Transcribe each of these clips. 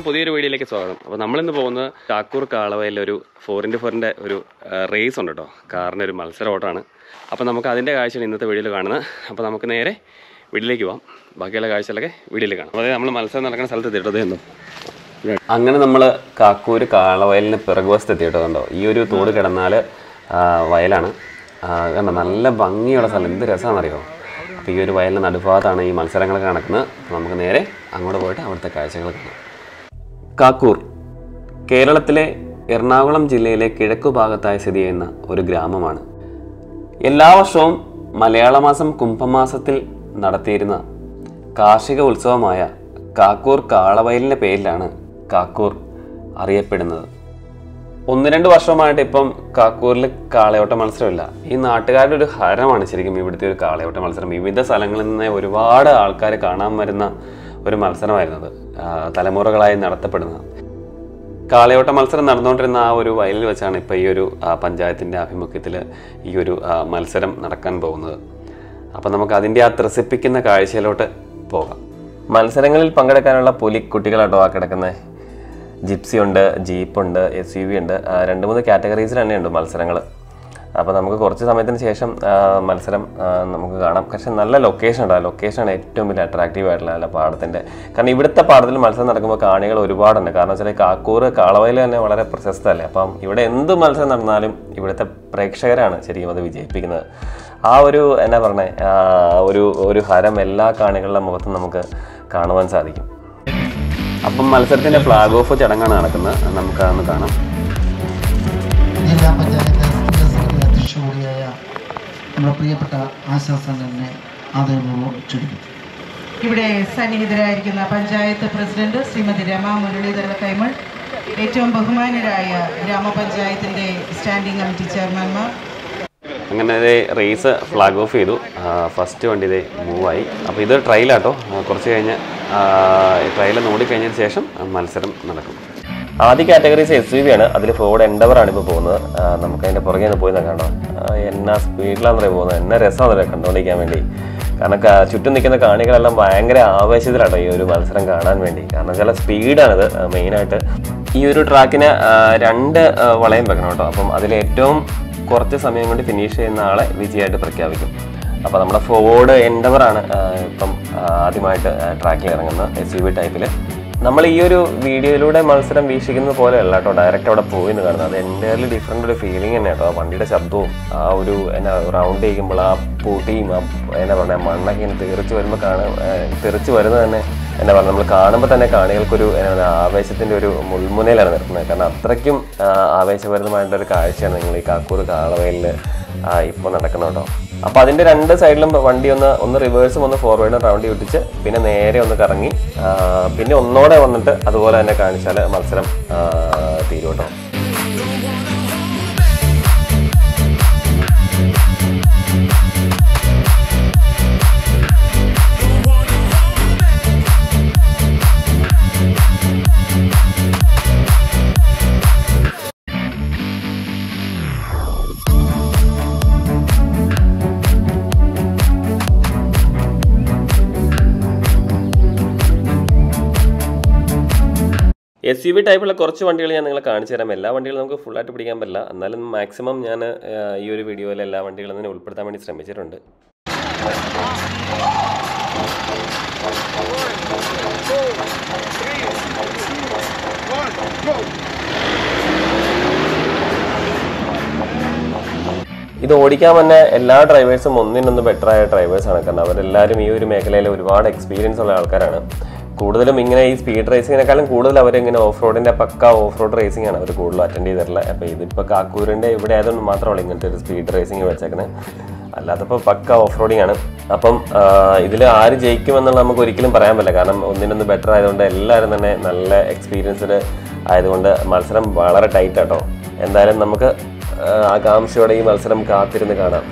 പുതിയൊരു വീഡിയോയിലേക്ക് സ്വാഗതം അപ്പോൾ നമ്മളിന്ന് പോകുന്നത് ചാക്കൂർ കാളവയിലെ ഒരു ഫോർ ഇൻറ്റു ഫോറിൻ്റെ ഒരു റേസ് ഉണ്ട് കേട്ടോ കാറിൻ്റെ ഒരു മത്സര ഓട്ടമാണ് അപ്പോൾ നമുക്ക് അതിൻ്റെ കാഴ്ചയാണ് ഇന്നത്തെ വീഡിയോയിൽ കാണുന്നത് അപ്പോൾ നമുക്ക് നേരെ വീട്ടിലേക്ക് പോകാം ബാക്കിയുള്ള കാഴ്ചകളൊക്കെ വീഡിയോയിൽ കാണാം അതായത് നമ്മൾ മത്സരം നടക്കുന്ന സ്ഥലത്ത് എത്തിയിട്ടോ എന്തോ അങ്ങനെ നമ്മൾ കാക്കൂര് കാളവയലിന് പിറകുവശത്ത് എത്തിയിട്ടോ കണ്ടോ ഈ ഒരു തോട് കിടന്നാൽ വയലാണ് ആ, കണ്ടോ നല്ല ഭംഗിയുള്ള സ്ഥലം എന്ത് രസമാണെന്നറിയോ അപ്പോൾ ഈ ഒരു വയലിൻ്റെ നടുഭാഗത്താണ് ഈ മത്സരങ്ങളൊക്കെ നടക്കുന്നത് അപ്പോൾ നമുക്ക് നേരെ അങ്ങോട്ട് പോയിട്ട് അവിടുത്തെ കാഴ്ചകൾ കാണാം കാക്കൂർ കേരളത്തിലെ എറണാകുളം ജില്ലയിലെ കിഴക്കു ഭാഗത്തായി സ്ഥിതി ചെയ്യുന്ന ഒരു ഗ്രാമമാണ് എല്ലാ വർഷവും മലയാള മാസം കുംഭമാസത്തിൽ നടത്തിയിരുന്ന കാർഷിക ഉത്സവമായ കാക്കൂർ കാളവയലിൻ്റെ പേരിലാണ് കാക്കൂർ അറിയപ്പെടുന്നത് ഒന്ന് രണ്ട് വർഷമായിട്ട് ഇപ്പം കാക്കൂരിൽ കാളയോട്ട മത്സരമില്ല ഈ നാട്ടുകാരുടെ ഒരു ഹരമാണ് ശരിക്കും ഇവിടുത്തെ ഒരു കാളയോട്ട മത്സരം വിവിധ സ്ഥലങ്ങളിൽ നിന്ന് ഒരുപാട് ആൾക്കാർ കാണാൻ വരുന്ന ഒരു മത്സരമായിരുന്നത് ആ, തലമുറകളായി നടത്തപ്പെടുന്നത് കാളയോട്ട മത്സരം നടന്നുകൊണ്ടിരുന്ന ആ ഒരു വയലിൽ വെച്ചാണ് ഇപ്പോൾ ഈ ഒരു ആ, പഞ്ചായത്തിൻ്റെ ആഭിമുഖ്യത്തിൽ ഈ ഒരു ആ, മത്സരം നടക്കാൻ പോകുന്നത് അപ്പോൾ നമുക്ക് അതിൻ്റെ ആ ത്രസിപ്പിക്കുന്ന കാഴ്ചയിലോട്ട് പോകാം മത്സരങ്ങളിൽ പങ്കെടുക്കാനുള്ള പുലിക്കുട്ടികളാട്ടോ ആ കിടക്കുന്നത് ജിപ്സി ഉണ്ട് ജീപ്പ് ഉണ്ട് എസ് യു വി ഉണ്ട് ആ, രണ്ട് മൂന്ന് കാറ്റഗറീസിൽ തന്നെയുണ്ട് മത്സരങ്ങൾ അപ്പോൾ നമുക്ക് കുറച്ച് സമയത്തിന് ശേഷം ആ, മത്സരം ആ, നമുക്ക് കാണാം പക്ഷെ നല്ല ലൊക്കേഷൻ ഉണ്ട് ആ ലൊക്കേഷനാണ് ഏറ്റവും വലിയ അട്രാക്റ്റീവ് ആയിട്ടുള്ള നല്ല പാടത്തിൻ്റെ കാരണം ഇവിടുത്തെ പാടത്തിൽ മത്സരം നടക്കുമ്പോൾ കാണികൾ ഒരുപാടുണ്ട് കാരണം വെച്ചാൽ കാക്കൂർ കാളവയിൽ തന്നെ വളരെ പ്രശസ്തമല്ലേ അപ്പം ഇവിടെ എന്ത് മത്സരം നടന്നാലും ഇവിടുത്തെ പ്രേക്ഷകരാണ് ശരിക്കും അത് വിജയിപ്പിക്കുന്നത് ആ ഒരു എന്നാ പറഞ്ഞേ ആ, ഒരു ഒരു ഹരം എല്ലാ കാണികളുടെ മുഖത്തും നമുക്ക് കാണുവാൻ സാധിക്കും അപ്പം മത്സരത്തിന്റെ ഫ്ലാഗ് ഓഫ് ചടങ്ങാണ് നടക്കുന്നത് നമുക്ക് അതൊന്ന് കാണാം ജില്ലാ പഞ്ചായത്ത് സ്ഥിര സമിതി അധ്യക്ഷ കൂടിയായ നമ്മുടെ പ്രിയപ്പെട്ട ആശാസനെ ആദരപൂർവ്വം ക്ഷണിക്കുന്നു ഇവിടെ സന്നിഹിതരായിരിക്കുന്ന പഞ്ചായത്ത് പ്രസിഡന്റ് ശ്രീമതി രമ മുരളീധര കൈമൾ ഏറ്റവും ബഹുമാനരായ ഗ്രാമപഞ്ചായത്തിന്റെ സ്റ്റാൻഡിംഗ് കമ്മിറ്റി ചെയർമാൻമാർ അങ്ങനെ ഇതേ റേസ് ഫ്ലാഗ് ഓഫ് ചെയ്തു ഫസ്റ്റ് വണ്ടി ഇതേ മൂവായി അപ്പോൾ ഇത് ട്രയലാട്ടോ ആ, കുറച്ച് കഴിഞ്ഞ് ട്രയൽ നോടിക്കഴിഞ്ഞതിന് ശേഷം ആ, മത്സരം നടക്കും ആദ്യ കാറ്റഗറീസ് എസ് യു വി ആണ് അതിൽ ഫോർഡ് എൻഡവർ ആണ് ഇപ്പോൾ പോകുന്നത് ആ, നമുക്ക് അതിൻ്റെ പുറകെ ഒന്ന് പോയി നോക്കാം കേട്ടോ ആ, എന്നാ സ്പീഡിലാണെന്നറിയ പോകുന്നത് എന്നാ രസമാണെന്നറിയാം കണ്ടുകൊണ്ടിരിക്കാൻ വേണ്ടി കാരണം ക- ചുറ്റും നിൽക്കുന്ന കാണികളെല്ലാം ഭയങ്കര ആവേശത്തിലാട്ടോ ഈ ഒരു മത്സരം കാണാൻ വേണ്ടി കാരണം ചില സ്പീഡാണിത് മെയിനായിട്ട് ഈ ഒരു ട്രാക്കിന് ആ, രണ്ട് ആ, വളയം വെക്കണം കേട്ടോ അപ്പം അതിൽ ഏറ്റവും കുറച്ച് സമയം കൊണ്ട് ഫിനിഷ് ചെയ്യുന്ന ആളെ വിജയമായിട്ട് പ്രഖ്യാപിക്കും അപ്പോൾ നമ്മുടെ ഫോർഡ് എൻഡവർ ആണ് ആ, ഇപ്പം ആ, ആദ്യമായിട്ട് ട്രാക്കിൽ ഇറങ്ങുന്നത് എസ് യു വി ടൈപ്പിൽ നമ്മൾ ഈ ഒരു വീഡിയോയിലൂടെ മത്സരം വീക്ഷിക്കുന്നത് പോലെയല്ല കേട്ടോ ഡയറക്റ്റ് അവിടെ പോയി എന്ന് കാണുന്നത് അത് എൻ്റയർലി ഡിഫറെൻ്റ് ഒരു ഫീലിംഗ് തന്നെ കേട്ടോ ആ വണ്ടിയുടെ ശബ്ദവും ആ ഒരു എന്നാ റൗണ്ട് ചെയ്യുമ്പോൾ ആ പൂട്ടിയും ആ എന്നാ പറയുക മണ്ണൊക്കെ ഇങ്ങനെ തെറിച്ച് വരുമ്പോൾ കാണാൻ തെറിച്ച് വരുന്നത് തന്നെ എന്നാ പറയുക നമ്മൾ കാണുമ്പോൾ തന്നെ കാണികൾക്കൊരു എന്നാ പറയുക ആവേശത്തിൻ്റെ ഒരു മുൾമുനയിലാണ് നിർത്തുന്നത് കാരണം അത്രയ്ക്കും ആ, ആവേശഭരിതമായിട്ടുള്ള ഒരു കാഴ്ചയാണ് നിങ്ങൾ ഈ കാക്കൂർ കാളവയലിൽ ഇപ്പോൾ നടക്കുന്നത് കേട്ടോ അപ്പോൾ അതിൻ്റെ രണ്ട് സൈഡിലും വണ്ടി ഒന്ന് ഒന്ന് റിവേഴ്സും ഒന്ന് ഫോർവേഡും റൗണ്ട് വിട്ടിച്ച് പിന്നെ നേരെ ഒന്ന് കറങ്ങി ആ, പിന്നെ ഒന്നോടെ വന്നിട്ട് അതുപോലെ തന്നെ കാണിച്ചാൽ മത്സരം ആ, തീരും കേട്ടോ എസ് യു വി ടൈപ്പുള്ള കുറച്ച് വണ്ടികൾ ഞാൻ നിങ്ങളെ കാണിച്ചു തരാം എല്ലാ വണ്ടികളും നമുക്ക് ഫുള്ളായിട്ട് പിടിക്കാൻ പറ്റില്ല എന്നാലും മാക്സിമം ഞാൻ ആ, ഈ ഒരു വീഡിയോയിൽ എല്ലാ വണ്ടികളും തന്നെ ഉൾപ്പെടുത്താൻ വേണ്ടി ശ്രമിച്ചിട്ടുണ്ട് ഇത് ഓടിക്കാൻ തന്നെ എല്ലാ ഡ്രൈവേഴ്സും ഒന്നിനൊന്ന് ബെറ്റർ ആയ ഡ്രൈവേഴ്സാണ് കാരണം അവരെല്ലാവരും ഈ ഒരു മേഖലയിൽ ഒരുപാട് എക്സ്പീരിയൻസ് ഉള്ള ആൾക്കാരാണ് കൂടുതലും ഇങ്ങനെ ഈ സ്പീഡ് റേസിങ്ങിനെക്കാളും കൂടുതൽ അവരിങ്ങനെ ഓഫ് റോഡിൻ്റെ പക്ക ഓഫ് റോഡ് റേസിംഗ് ആണ് അവർ കൂടുതൽ അറ്റൻഡ് ചെയ്തിട്ടുള്ളത് അപ്പോൾ ഇതിപ്പോൾ കാക്കൂരിൻ്റെ ഇവിടെ ആയതുകൊണ്ട് മാത്രമല്ല ഇങ്ങനത്തെ ഒരു സ്പീഡ് റേസിംഗ് വെച്ചേക്കുന്നത് അല്ലാത്തപ്പോൾ പക്ക ഓഫ് റോഡിംഗ് ആണ് അപ്പം ഇതിൽ ആര് ജയിക്കുമെന്നുള്ള നമുക്ക് ഒരിക്കലും പറയാൻ പറ്റില്ല കാരണം ഒന്നിനൊന്ന് ബെറ്റർ ആയതുകൊണ്ട് എല്ലാവരും തന്നെ നല്ല എക്സ്പീരിയൻസ്ഡ് ആയതുകൊണ്ട് മത്സരം വളരെ ടൈറ്റ് ആട്ടോ എന്തായാലും നമുക്ക് ആ, ആകാംക്ഷയോടെ ഈ മത്സരം കാത്തിരുന്ന് കാണാം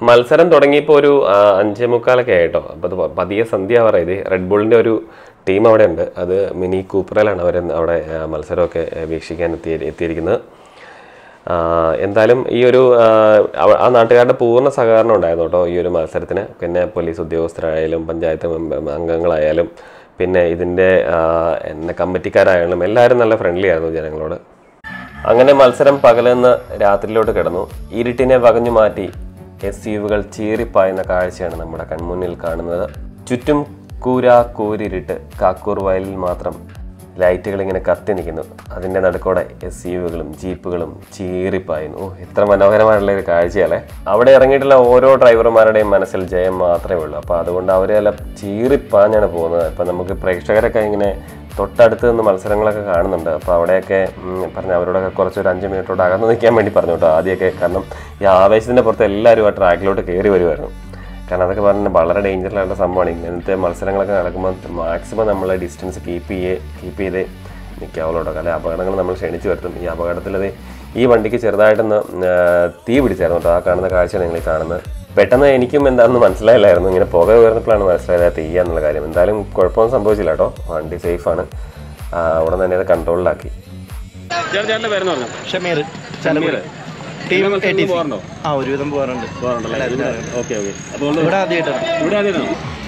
മത്സരം തുടങ്ങിയപ്പോൾ ഒരു ആ, അഞ്ചേ മുക്കാലൊക്കെ ആയിട്ടോ അപ്പോൾ അത് പതിയെ സന്ധ്യ ആവാറായി ഇത് റെഡ് ബുള്ളിൻ്റെ ഒരു ടീം അവിടെ ഉണ്ട് അത് മിനി കൂപ്പറിലാണ് അവർ അവിടെ ആ, മത്സരമൊക്കെ ആ, വീക്ഷിക്കാൻ എത്തി എത്തിയിരിക്കുന്നത് ആ, എന്തായാലും ഈ ഒരു ആ, അവ- ആ നാട്ടുകാരുടെ പൂർണ്ണ സഹകരണം ഉണ്ടായിരുന്നു കേട്ടോ ഈ ഒരു മത്സരത്തിന് പിന്നെ പോലീസ് ഉദ്യോഗസ്ഥരായാലും പഞ്ചായത്ത് മെമ്പ- അംഗങ്ങളായാലും പിന്നെ ഇതിൻ്റെ ആ, എന്ന കമ്മിറ്റിക്കാരായാലും എല്ലാവരും നല്ല ഫ്രണ്ട്ലി ആയിരുന്നു ജനങ്ങളോട് അങ്ങനെ മത്സരം പകലെന്ന് രാത്രിയിലോട്ട് കിടന്നു ഇരുട്ടിനെ വകഞ്ഞു മാറ്റി എസ് യുവുകൾ ചീറിപ്പായുന്ന കാഴ്ചയാണ് നമ്മുടെ കൺമുന്നിൽ കാണുന്നത് ചുറ്റും കൂര കൂരിരുട്ട് കാക്കൂർ വയലിൽ മാത്രം ലൈറ്റുകൾ ഇങ്ങനെ കത്തി നിൽക്കുന്നു അതിൻ്റെ നടുക്കോടെ എസ് യുവുകളും ജീപ്പുകളും ചീറിപ്പായുന്നു ഓ ഇത്ര മനോഹരമായിട്ടുള്ള ഒരു കാഴ്ചയല്ലേ അവിടെ ഇറങ്ങിയിട്ടുള്ള ഓരോ ഡ്രൈവർമാരുടെയും മനസ്സിൽ ജയം മാത്രമേ ഉള്ളൂ അപ്പോൾ അതുകൊണ്ട് അവരെല്ലാം ചീറിപ്പാഞ്ഞാണ് പോകുന്നത് ഇപ്പം നമുക്ക് പ്രേക്ഷകരൊക്കെ ഇങ്ങനെ തൊട്ടടുത്ത് നിന്ന് മത്സരങ്ങളൊക്കെ കാണുന്നുണ്ട് അപ്പോൾ അവിടെയൊക്കെ ഉം, പറഞ്ഞ അവരോടൊക്കെ കുറച്ച് ഒരു അഞ്ച് മിനിറ്റോട് അകന്ന് നിൽക്കാൻ വേണ്ടി പറഞ്ഞു കേട്ടോ ആദ്യമൊക്കെ കാരണം ഈ ആവേശത്തിൻ്റെ പുറത്ത് എല്ലാവരും ആ ട്രാക്കിലോട്ട് കയറി വരുമായിരുന്നു കാരണം അതൊക്കെ പറഞ്ഞാൽ വളരെ ഡേഞ്ചറിലായിട്ടുള്ള സംഭവമാണ് ഇങ്ങനത്തെ മത്സരങ്ങളൊക്കെ നടക്കുമ്പോൾ മാക്സിമം നമ്മൾ ഡിസ്റ്റൻസ് കീപ്പ് ചെയ്യേ കീപ്പ് ചെയ്തേ നിൽക്കാവുള്ളൂ കേട്ടോ അല്ലെ അപകടങ്ങൾ നമ്മൾ ക്ഷണിച്ചു വരുത്തും ഈ അപകടത്തിലത് ഈ വണ്ടിക്ക് ചെറുതായിട്ടൊന്ന് ആ, തീ പിടിച്ചായിരുന്നു കേട്ടോ ആ കാണുന്ന കാഴ്ചയാണ് നിങ്ങൾ ഈ കാണുന്നത് പെട്ടെന്ന് എനിക്കും എന്താണെന്ന് മനസ്സിലായില്ലായിരുന്നു ഇങ്ങനെ പുക ഉയർന്നപ്പോഴാണ് മനസ്സിലായത് അത് തീയാന്നുള്ള കാര്യം എന്തായാലും കുഴപ്പമൊന്നും സംഭവിച്ചില്ല കേട്ടോ വണ്ടി സേഫാണ് ഉടൻ തന്നെ അത് കൺട്രോളിലാക്കി ചേട്ടൻ്റെ പേരെന്ന് പറഞ്ഞു ഷമീർ ഷമീർ. ടീം മത്സരത്തിന് ATC. പോകാറുണ്ടോ? ആ ഒരുവിധം പോകാറുണ്ട് ഓക്കെ ഓക്കെ അപ്പോൾ ഇവിടെ ആദ്യമായിട്ടാണ് ഇവിടെ ആദ്യമാണോ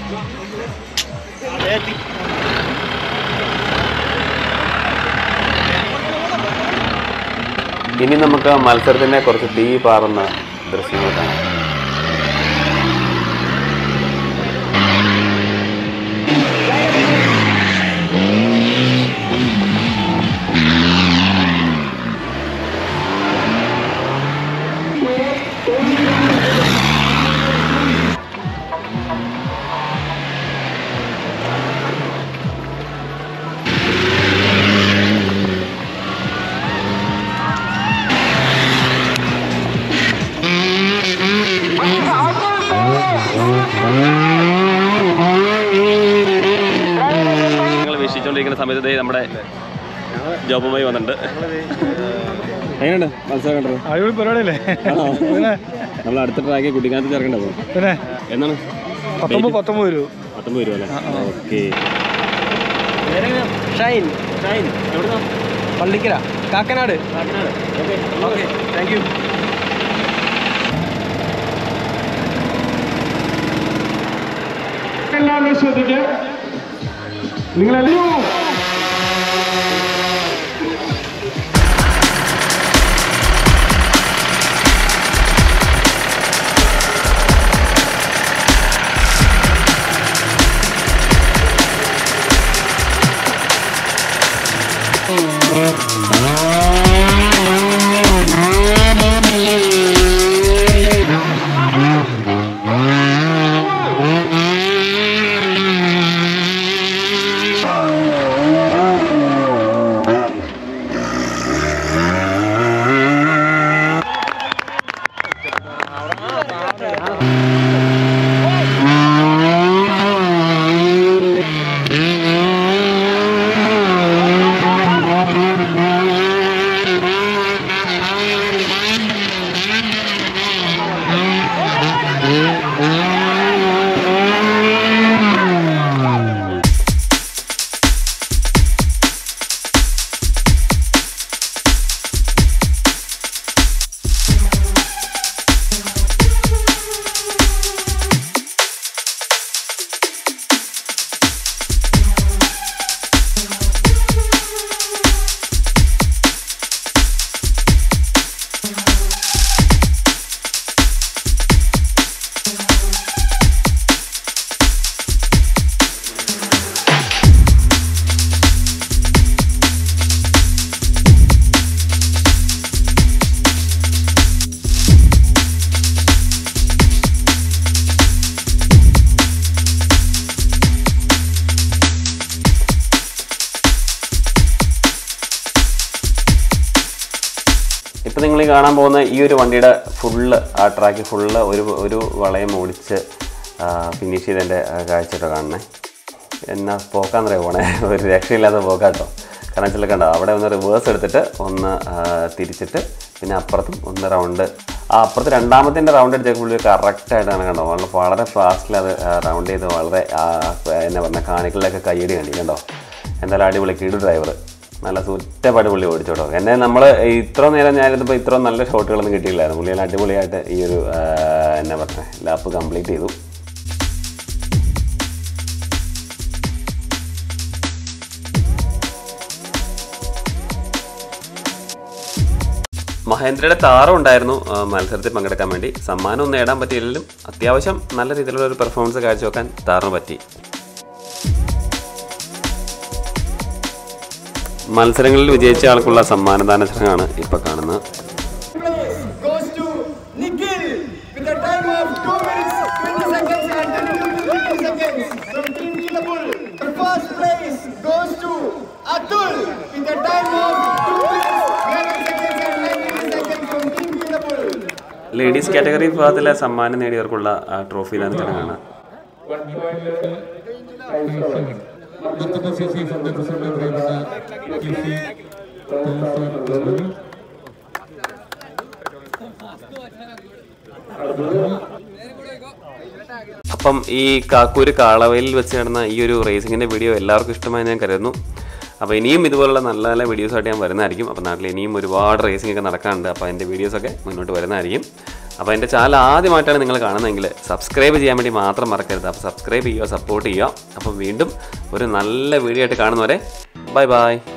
ഇനി നമുക്ക് മത്സരത്തിന്റെ കുറച്ച് തീ പാറുന്ന ദൃശ്യങ്ങൾ കാണാം നിങ്ങൾ വീക്ഷിച്ചുകൊണ്ടിരിക്കുന്ന സമയത്ത് ദേ നമ്മുടെ ജോബുമായി വന്നിട്ടുണ്ട് എങ്ങനെയുണ്ട് മത്സരം കണ്ടത് അടിപൊളി പരിപാടിയല്ലേ പിന്നെ നമ്മൾ അടുത്ത ട്രാക്ക് കുട്ടിക്കാലത്ത് ചേർക്കണ്ടോ പിന്നെ എന്നാണ് പത്തൊമ്പത് പത്തൊമ്പത് രൂപ പത്തൊമ്പത് രൂപ അല്ലേ ഓക്കെ ഷൈൻ ഷൈൻ എവിടുന്ന Pallikkara Kakkanad okay thank you എല്ലാവരും ശ്രദ്ധിക്കുക നിങ്ങളെല്ലാം ഇപ്പം നിങ്ങൾ ഈ കാണാൻ പോകുന്ന ഈ ഒരു വണ്ടിയുടെ ഫുള്ള് ആ ട്രാക്ക് ഫുള്ള് ഒരു ഒരു വളയം ഓടിച്ച് ഫിനിഷ് ചെയ്തതിൻ്റെ കാഴ്ചയൊക്കെ കാണണേ എന്നാ പോക്കാന്നറിയാം പോണേ ഒരു രക്ഷയില്ലാത്ത പോക്കാട്ടോ കാരണം വെച്ചാൽ കണ്ടോ അവിടെ ഒന്ന് റിവേഴ്സ് എടുത്തിട്ട് ഒന്ന് ആ, തിരിച്ചിട്ട് പിന്നെ അപ്പുറത്തും ഒന്ന് റൗണ്ട് ആ അപ്പുറത്ത് രണ്ടാമത്തെ റൗണ്ട് അടിച്ച പുള്ളി കറക്റ്റ് ആയിട്ടാണ് കണ്ടോ വളരെ വളരെ ഫാസ്റ്റിൽ അത് റൗണ്ട് ചെയ്ത് വളരെ ആ, എന്നാ പറഞ്ഞ കാണികളിലൊക്കെ കയ്യടി കണ്ടി കണ്ടോ എന്തായാലും അടിപൊളി കീട് ഡ്രൈവർ നല്ല സുറ്റപ്പാട് പുള്ളി ഓടിച്ചോട്ടോ എന്നെ നമ്മൾ ഇത്ര നേരം ഞാനിതിപ്പോൾ ഇത്ര നല്ല ഷോട്ടുകളൊന്നും കിട്ടിയില്ലായിരുന്നു പുള്ളി നല്ല അടിപൊളിയായിട്ട് ഈ ഒരു ആ, എന്നാ പറഞ്ഞ ലാപ്പ് കംപ്ലീറ്റ് ചെയ്തു മഹേന്ദ്രയുടെ താരം ഉണ്ടായിരുന്നു ആ, മത്സരത്തിൽ പങ്കെടുക്കാൻ വേണ്ടി സമ്മാനം ഒന്നും നേടാൻ പറ്റിയില്ലെങ്കിലും അത്യാവശ്യം നല്ല രീതിയിലുള്ള ഒരു പെർഫോമൻസ് കാഴ്ചവെക്കാൻ താറിന് പറ്റി മത്സരങ്ങളിൽ വിജയിച്ച ആൾക്കുള്ള സമ്മാനദാന ചടങ്ങാണ് ഇപ്പോൾ കാണുന്നത് goes to Nikhil with a time of 2 minutes 20 seconds and 20 seconds from Team Killable. The first place goes to Atul with a time of 2 minutes 11 seconds and 19 seconds from Team Killable. Ladies category വിഭാഗത്തിലെ സമ്മാനം നേടിയവർക്കുള്ള ആ, trophy ദാന ചടങ്ങാണ് അപ്പം ഈ കാക്കൂര് കാളവയിൽ വെച്ച് നടന്ന ഈ ഒരു റേസിങ്ങിൻ്റെ വീഡിയോ എല്ലാവർക്കും ഇഷ്ടമായി ഞാൻ കരുതുന്നു അപ്പോൾ ഇനിയും ഇതുപോലുള്ള നല്ല നല്ല വീഡിയോസായിട്ട് ഞാൻ വരുന്നതായിരിക്കും അപ്പോൾ നാട്ടിൽ ഇനിയും ഒരുപാട് റേസിംഗ് ഒക്കെ നടക്കാനുണ്ട് അപ്പോൾ അതിൻ്റെ വീഡിയോസൊക്കെ മുന്നോട്ട് വരുന്നതായിരിക്കും അപ്പോൾ എൻ്റെ ചാനൽ ആദ്യമായിട്ടാണ് നിങ്ങൾ കാണുന്നതെങ്കിൽ സബ്സ്ക്രൈബ് ചെയ്യാൻ വേണ്ടി മാത്രം മറക്കരുത് അപ്പോൾ സബ്സ്ക്രൈബ് ചെയ്യുക സപ്പോർട്ട് ചെയ്യുക അപ്പം വീണ്ടും ഒരു നല്ല വീഡിയോ ആയിട്ട് കാണുന്നവരെ ബൈ ബൈ